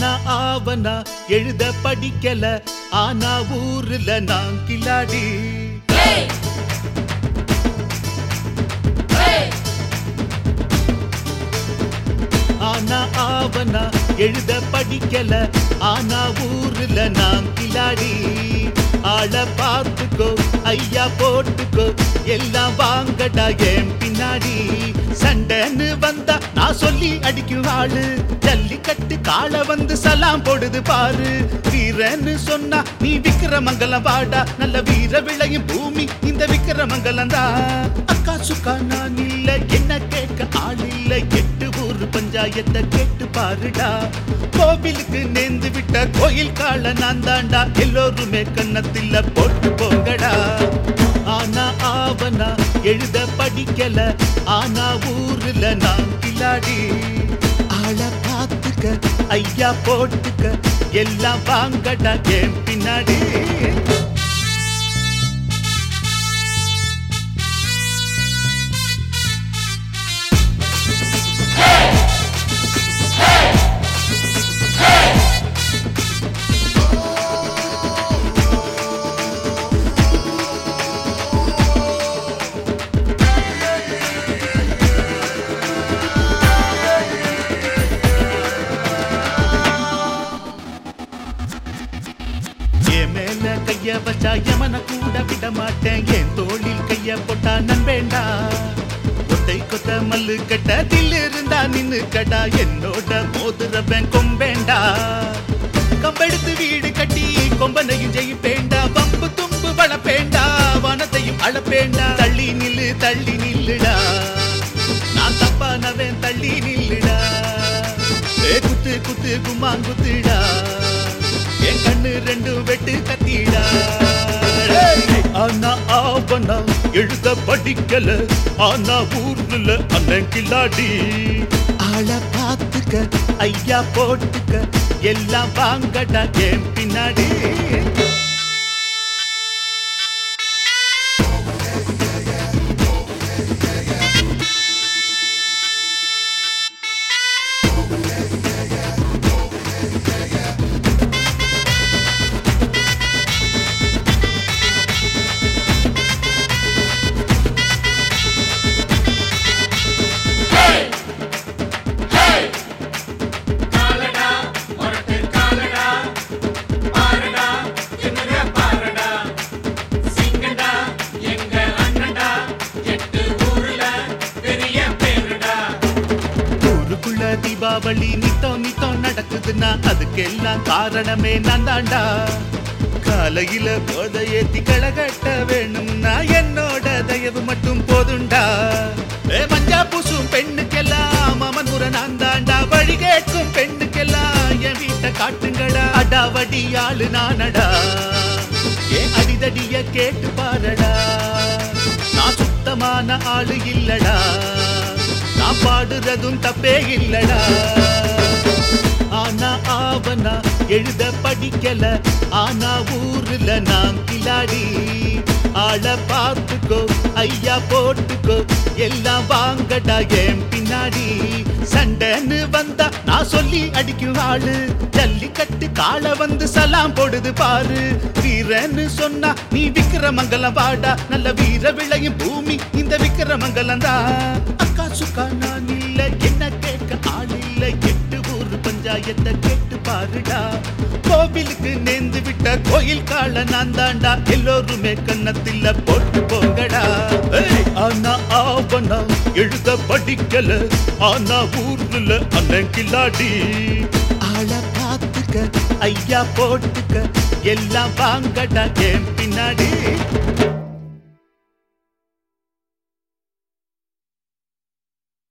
ஆனா ஆவனா எழுத படிக்கல ஆனா ஊர்ல நான் கில்லாடி Hey! Hey! ஆனா ஆவனா எழுத படிக்கல ஆனா ஊர்ல நான் கில்லாடி ஆள பார்த்துக்கோ ஐயா போட்டுக்கோ எல்லாம் வாங்கடா என் பின்னாடி சண்டைன்னு வந்தா நான் சொல்லி அடிக்கும் ஆளு ஜல்லிக்கட்டு காளை வந்து சலாம் போடுது பாரு வீரன்னு சொன்னா நீ விக்கிரமங்கலம் வாடா நல்ல வீர விளையும் பூமி இந்த விக்கிரமங்கலம் தான் அக்கா சுக்கா நான் இல்ல என்ன கேட்க ஆள் இல்ல எட்டு ஊர் பஞ்சாயத்தை கேட்டு பாருடா கோவிலுக்கு நேர்ந்து விட்ட கோயில் கால நான் தாண்டா எல்லோருமே கன்னத்தில போட்டு போங்கடா ஆனா ஆவனா எழுத படிக்கல ஆனா ஊர்ல நான் கில்லாடி ஆள பார்த்துக்க ஐயா போட்டுக்க எல்லாம் வாங்கடா என் பின்னாடி என் மேல கைய வச்சா யமன கூட விட மாட்டேன் என் தோளில் கைய போட்டா நண்பேண்டா கொட்டை கொத்த மல்லு கட்ட தில் இருந்தா நின்னு கடா என்னோட மோதுரவன் கொம்பேண்டா கம்பெடுத்து வீடு கட்டி கொம்பனையும் ஜெயிப்பேண்டா பம்பு தும்பு வளப்பேண்டா வனத்தையும் அளப்பேண்டா தள்ளி நில்லு தள்ளி நில்லுடா நான் தப்பானவன் தள்ளி நில்லுடா ஏ குத்து குத்து குமாங்குத்துடா என் கண்ணு ரெண்டு வெட்டு கத்திடா ஏய், ஆனா ஆவனா எழுத படிக்கல ஆனா ஊர்ல அண்ணன் கில்லாடி ஆள பார்த்துக்க ஐயா போட்டுக்க எல்லாம் வாங்கடா என் பின்னாடி Hey! Hey! காலடா மொரட்டு காலடா பாருடா திமிர பாருடா சிங்கடா எங்க அண்ணன்டா எட்டு ஊர்ல பெரிய பேருடா ஊருக்குள்ள தீபாவளி நித்தம் நித்தம் நடக்குதுன்னா அதுக்கெல்லாம் காரணமே நான் தாண்டா காலையில போத ஏத்தி களகட்ட வேணும்னா என்னோட தயவு மட்டும் போதுண்டா ஏ மஞ்சா பூசும் பெண்ணுக்கெல்லாம் மாமன் முறை நான் தாண்டா வழி கேட்கும் பெண்ணுக்கெல்லாம் என் வீட்டை காட்டுங்கடா அடாவடி ஆளு நானடா ஏன் அடிதடிய கேட்டு பாரடா நான் சுத்தமான ஆளு இல்லடா நான் பாடுறதும் தப்பே இல்லடா ஆனா ஆவனா எழுத படிக்கல ஆனா ஊர்ல நான் கில்லாடி ஆள பார்த்துக்கோ ஐயா போட்டுக்கோ எல்லாம் வாங்கடா என் பின்னாடி சண்டைன்னு வந்தா நான் சொல்லி அடிக்கும் ஆளு ஜல்லிக்கட்டு காளை வந்து சலாம் போடுது பாரு வீரன்னு சொன்னா நீ விக்கிரமங்கலம் வாடா நல்ல வீர விளையும் பூமி இந்த விக்கிரமங்கலம் தான் அக்கா சுக்கா நான் இல்ல என்ன கேட்க ஆள் இல்ல எட்டு ஊர் பஞ்சாயத்தை கேட்டு பாருடா கோவிலுக்கு நேர்ந்து விட்ட கோயில் கால நான் தாண்டா எல்லோருமே கன்னத்தில போட்டு போங்கடா ஏய், ஆனா ஆவனா எழுத படிக்கல ஆனா ஊர்ல அண்ணன் கில்லாடி ஆள பார்த்துக்க ஐயா போட்டுக்க எல்லாம் வாங்கடா என் பின்னாடி